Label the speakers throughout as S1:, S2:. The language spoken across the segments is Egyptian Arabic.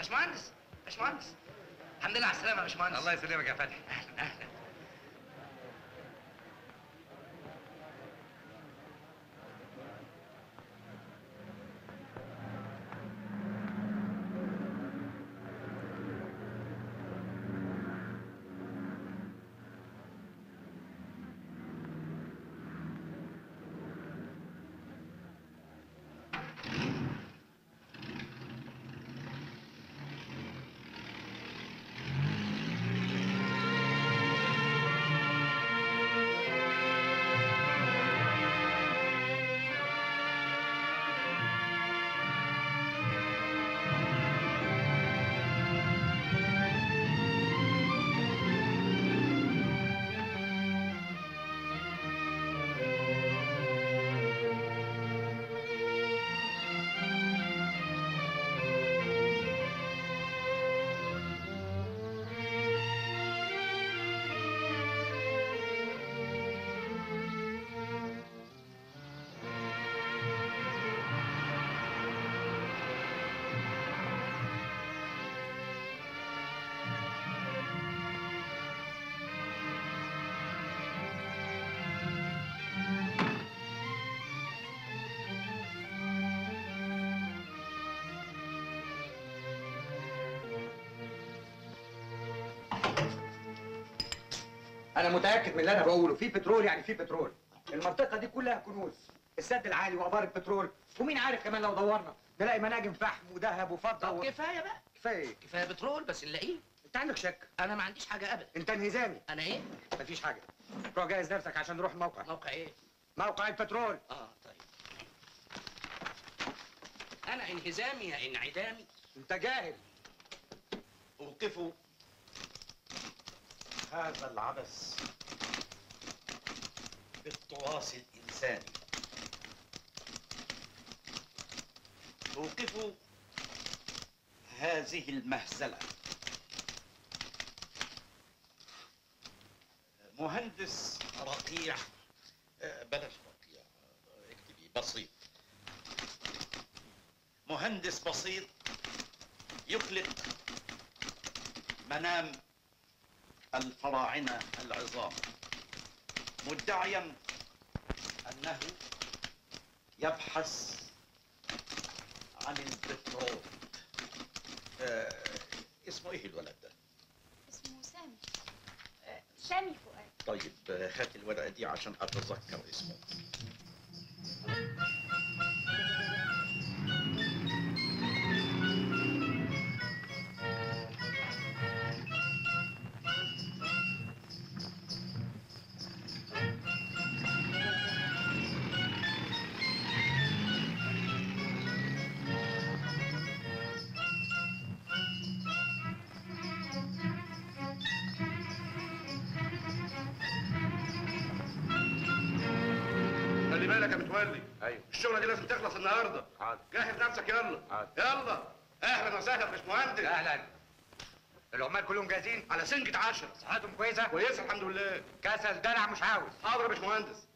S1: باشمهندس باشمهندس الحمد لله على السلامه يا باشمهندس
S2: الله يسلمك يا فتحي
S1: اهلا اهلا
S2: انا متاكد من اللي انا بقوله في بترول يعني في بترول المنطقه دي كلها كنوز السد العالي وابار البترول ومين عارف كمان لو دورنا نلاقي مناجم فحم وذهب وفضه
S1: طب
S2: و...
S1: كفايه بقى
S2: كفايه ايه
S1: كفايه بترول بس نلاقيه
S2: انت عندك شك
S1: انا ما عنديش حاجه ابدا
S2: انت انهزامي
S1: انا ايه
S2: مفيش حاجه روح جهز نفسك عشان نروح الموقع
S1: موقع ايه
S2: موقع البترول
S1: اه طيب انا انهزامي يا انعدامي
S2: انت جاهل
S3: اوقفوا هذا العبث بالتراث الإنساني اوقفوا هذه المهزلة مهندس رقيع آه، بلاش رقيع آه، اكتبي بسيط مهندس بسيط يخلق منام الفراعنة العظام مدعيا أنه يبحث عن البترول آه اسمه ايه الولد ده؟
S4: اسمه سامي آه، سامي فؤاد
S3: طيب آه، هات الورقة دي عشان أتذكر اسمه
S5: خلي بالك يا متولي
S2: ايوه
S5: الشغله دي لازم تخلص النهارده
S2: حاضر
S5: جهز نفسك يلا
S2: حاضر.
S5: يلا اهلا وسهلا يا باشمهندس
S2: اهلا العمال كلهم جاهزين
S5: على سنجة عشرة
S2: صحتهم كويسه
S5: كويس الحمد لله
S2: كسل دلع مش عاوز
S5: حاضر يا باشمهندس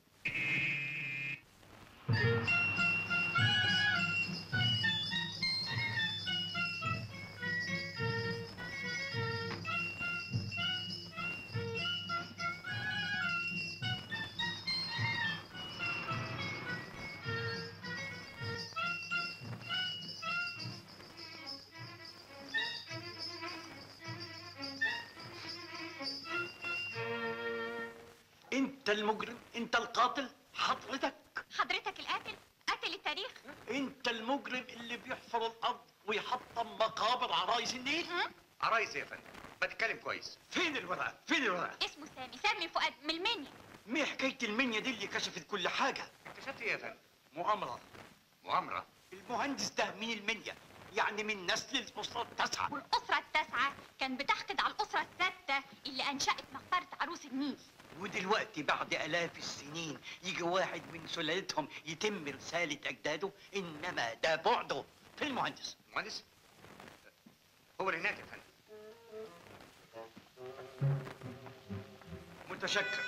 S3: أنت المجرم أنت القاتل حضرتك
S4: حضرتك القاتل قاتل التاريخ
S3: أنت المجرم اللي بيحفر الأرض ويحطم مقابر عرايس النيل
S2: عرايس يا فندم بتتكلم كويس
S3: فين الورقة؟ فين الورقة؟
S4: اسمه سامي سامي فؤاد من المنيا
S3: مين حكاية المنيا دي اللي كشفت كل حاجة؟
S2: اكتشفت ايه يا فندم
S3: مؤامرة
S2: مؤامره
S3: المهندس ده من المنيا يعني من نسل الأسرة التاسعة
S4: والأسرة التاسعة كان بتحقد على الأسرة الستة اللي أنشأت مقبرة عروس النيل
S3: ودلوقتي بعد آلاف السنين يجي واحد من سلالتهم يتم رسالة أجداده إنما ده بعده في المهندس
S2: مهندس هو اللي هناك يا فندم
S3: متشكر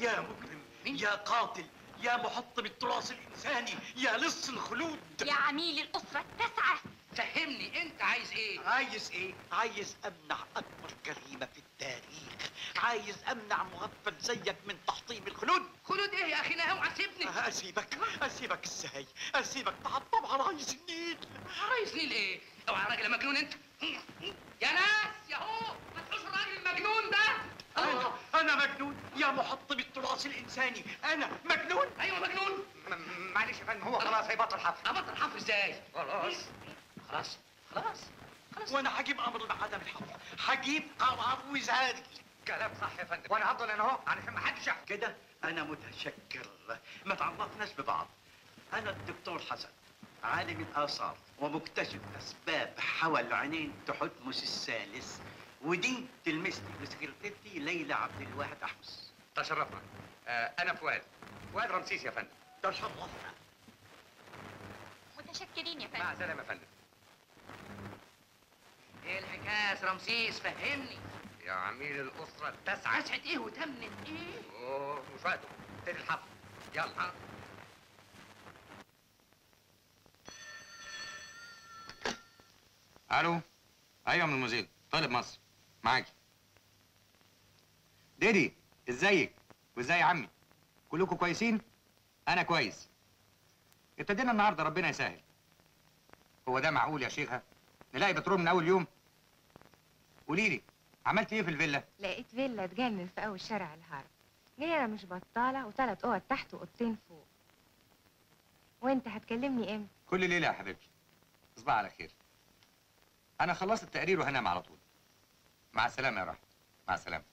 S3: يا مجرم
S1: مين؟
S3: يا قاتل يا محطم التراث الانساني يا لص الخلود
S4: يا عميل الأسرة التاسعة
S1: فهمني انت عايز ايه
S3: عايز ايه؟ عايز امنع اكبر جريمه في التاريخ عايز امنع مغفل زيك من تحطيم الخلود
S1: خلود ايه يا اخي اوعى سيبني
S3: اسيبك اسيبك ازاي اسيبك تحطم على رئيس النيل
S1: رئيس نيل ايه اوعى يا راجل يا مجنون انت يا ناس يا هو ما تحوش الراجل المجنون ده
S3: انا انا مجنون يا محطم التراث الانساني انا مجنون
S1: ايوه مجنون
S2: م- معلش يا فندم هو خلاص هيبطل حفر
S1: ابطل حفر ازاي
S2: خلاص
S1: خلاص خلاص خلاص
S3: وانا هجيب امر بعدم الحفر هجيب قرار وزاري
S2: كلام صح يا فندم وانا هفضل انا اهو علشان ما حدش يحكي
S3: كده انا متشكر ما تعرفناش ببعض انا الدكتور حسن عالم الاثار ومكتشف اسباب حول عينين تحتمس الثالث ودي تلمسني وسكرتيرتي ليلى عبد الواحد احمس
S2: تشرفنا آه انا فؤاد فؤاد رمسيس يا فندم
S3: تشرفنا
S4: متشكرين يا فندم
S2: مع السلامه يا فندم
S1: ايه الحكايه يا رمسيس فهمني
S2: يا عميل الاسره التاسعه
S1: اسعد ايه وتمنت ايه
S2: اوه مش وقته ابتدي الحفر يلا الو ايوه من الموزيل طالب مصر معاكي ديدي ازيك وازاي يا عمي كلكم كويسين انا كويس ابتدينا النهارده ربنا يسهل هو ده معقول يا شيخه نلاقي بترول من اول يوم قولي لي عملت ايه في الفيلا
S6: لقيت فيلا تجنن في اول شارع الهرم جنينة مش بطالة وثلاث اوض تحت واوضتين فوق وانت هتكلمني امتى
S2: كل ليله يا حبيبتي تصبح على خير انا خلصت التقرير وهنام على طول مع السلامه يا رحمه مع السلامه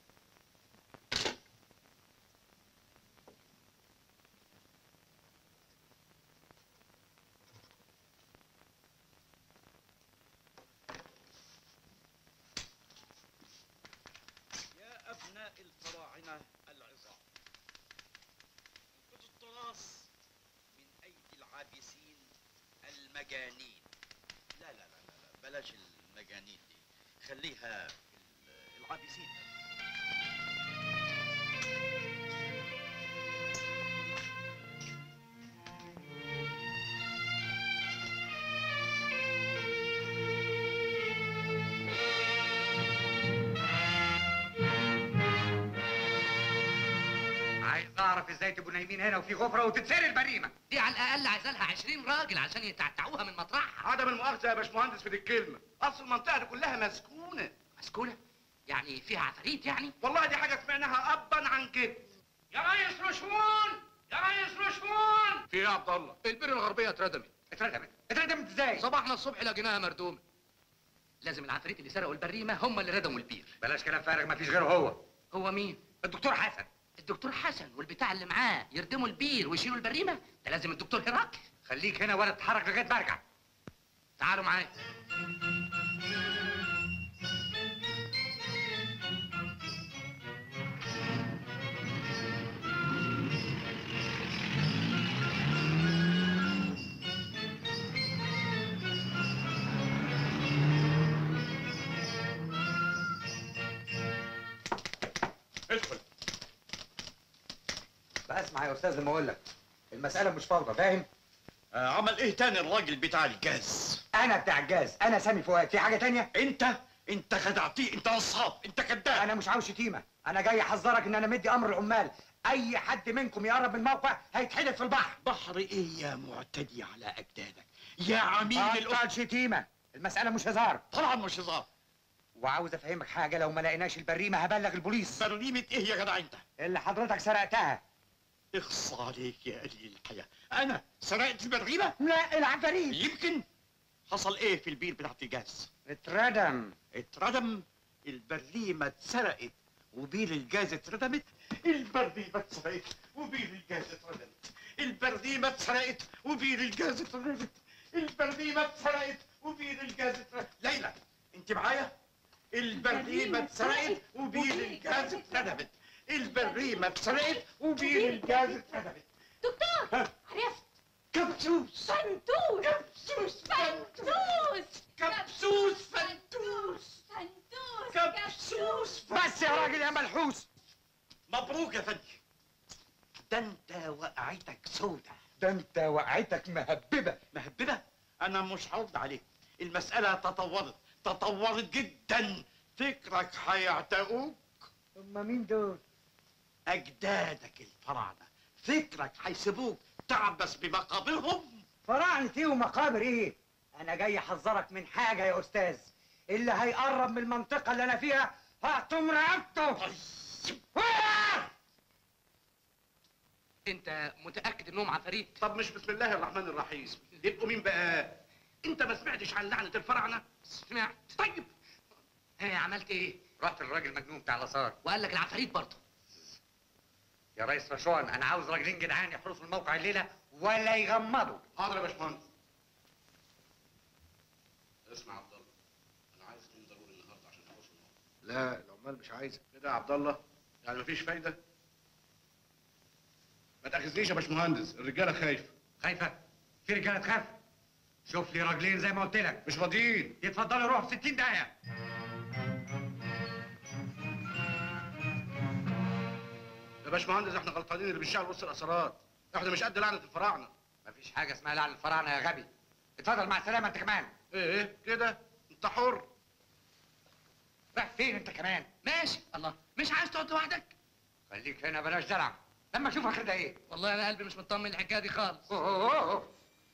S3: يا ابناء الفراعنه العظام انقذوا التراث من ايدي العابسين المجانين لا لا لا لا, لا بلاش المجانين دي خليها ال- العابسين
S2: عايز اعرف ازاي تبقوا نايمين هنا وفي غفره وتتسرق البريمه
S1: دي على الاقل عايزه لها 20 راجل عشان يتعتعوها من مطرحها
S5: عدم المؤاخذه يا باشمهندس في دي الكلمه اصل المنطقه دي كلها مسكونه
S1: مسكونه يعني فيها عفاريت يعني
S5: والله دي حاجه سمعناها ابا عن كده
S1: يا ريس رشوان يا ريس رشوان
S5: في ايه يا عبد الله
S1: البر الغربيه اتردمت
S2: اتردمت اتردمت ازاي
S1: صباحنا الصبح لقيناها مردومه لازم العفاريت اللي سرقوا البريمه هم اللي ردموا البير
S2: بلاش كلام فارغ ما فيش غيره هو
S1: هو مين
S2: الدكتور حسن
S1: الدكتور حسن والبتاع اللي معاه يردموا البير ويشيلوا البريمه ده لازم الدكتور هرقل
S2: خليك هنا ولا تتحرك لغايه ما ارجع
S1: تعالوا معايا
S5: ادخل
S2: بقى اسمع يا استاذ لما اقول لك المساله مش فوضى فاهم
S3: آه عمل ايه تاني الراجل بتاع الجاز
S2: انا بتاع الجاز انا سامي فؤاد في حاجه تانية
S3: انت انت خدعتيه انت نصاب انت كذاب
S2: انا مش عاوز شتيمه انا جاي احذرك ان انا مدي امر العمال اي حد منكم يقرب من الموقع هيتحدف في البحر
S3: بحر ايه يا معتدي على اجدادك يا عميل الأسرة
S2: بطل شتيمه المساله مش هزار
S3: طبعا مش هزار
S2: وعاوز افهمك حاجه لو ما لقيناش البريمه هبلغ البوليس
S3: بريمة ايه يا جدع انت
S2: اللي حضرتك سرقتها
S3: اخص عليك يا قليل الحياة انا سرقت البريمة
S2: لا العفاريت
S3: يمكن حصل ايه في البير بتاعت الجاز
S2: اتردم
S3: اتردم البريمة اتسرقت وبير الجاز اتردمت البريمة اتسرقت وبير الجاز اتردمت البريمة اتسرقت وبير الجاز اتردمت البريمة اتسرقت وبير الجاز اتردمت ليلى انت معايا البريمة اتسرقت وبير الجاز اتردمت البريمة اتسرقت وبير الجاز اتردمت
S4: دكتور
S3: ها؟
S4: عرفت
S3: كبسوس
S4: فنتوس
S3: كبسوس
S4: فنتوس
S3: كبسوس فنتوس
S4: فنتوس
S3: كبسوس
S2: بس يا راجل يا ملحوس
S3: مبروك يا فندم ده انت وقعتك سودة
S2: ده انت وقعتك مهببه
S3: مهببة انا مش هرد عليك المسألة تطورت تطورت جدا فكرك هيعتقوك
S2: هما مين دول
S3: اجدادك الفراعنة فكرك هيسيبوك تعبس بمقابرهم
S2: فراعنة ايه ومقابر ايه انا جاي احذرك من حاجه يا استاذ اللي هيقرب من المنطقه اللي انا فيها هقطم رقبته
S1: انت متاكد انهم عفاريت
S5: طب مش بسم الله الرحمن الرحيم يبقوا مين بقى انت ما سمعتش عن لعنه الفراعنه
S1: سمعت
S5: طيب
S1: ها عملت ايه
S2: رحت للراجل المجنون بتاع الاثار
S1: وقال لك العفاريت برضه
S2: يا ريس رشوان انا عاوز راجلين جدعان يحرسوا الموقع الليله ولا يغمضوا
S5: حاضر يا باشمهندس اسمع يا عبد الله انا عايز اتنين ضروري النهارده عشان نخش الموضوع
S7: لا العمال مش عايزه
S5: كده يا عبد الله يعني مفيش فايده ما تاخذنيش يا باشمهندس الرجاله خايفه
S2: خايفه في رجاله تخاف شوف لي راجلين زي ما قلت لك
S5: مش فاضيين
S2: يتفضلوا يروحوا في 60 دقيقه
S5: يا باشمهندس احنا غلطانين اللي بنشتغل وسط الاثارات احنا مش قد لعنه الفراعنه
S2: مفيش حاجه اسمها لعن الفراعنه يا غبي اتفضل مع السلامه انت كمان
S5: ايه ايه كده انت حر
S2: رايح فين انت كمان
S1: ماشي الله مش عايز تقعد لوحدك
S2: خليك هنا بلاش دلع لما اشوف اخرها ايه
S1: والله انا قلبي مش مطمن الحكايه دي خالص
S2: أوه أوه أوه.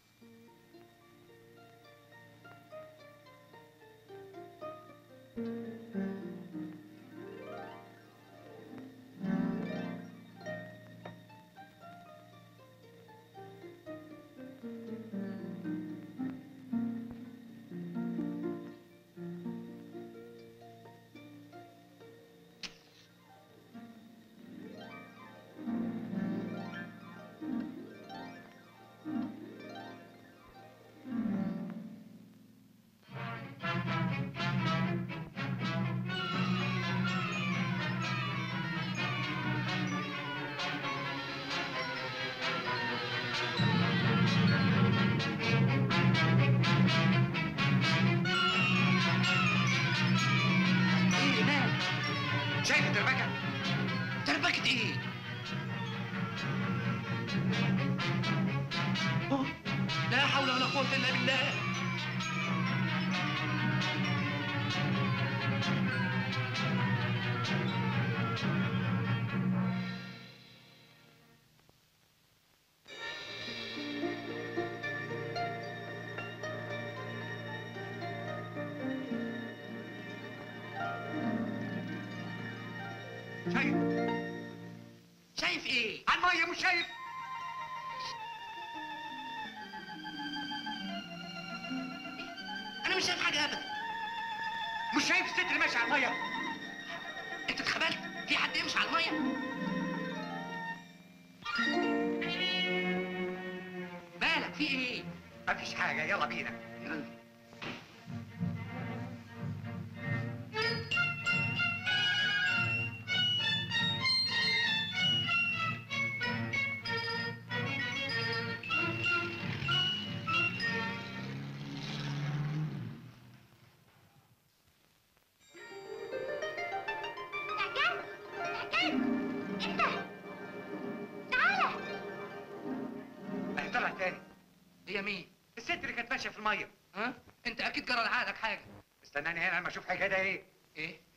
S1: ايه مالك
S2: شايف الدربكه
S1: تربكه ايه أوه، لا حول ولا قوه الا بالله
S2: شايف
S1: شايف ايه
S2: على الميه مش شايف
S1: انا مش شايف حاجه ابدا
S2: مش شايف الست اللي ماشيه على الميه
S1: انت اتخبلت في حد يمشي على الميه مالك في ايه
S2: مفيش حاجه يلا بينا
S4: تعجل تعجل انت تعالى
S2: اهي طلعت تاني
S1: هي مين
S2: الست اللي كانت ماشيه في الميه
S1: ها انت اكيد جرى لعقلك حاجه
S2: استناني هنا لما اشوف حكايتها ايه
S1: ايه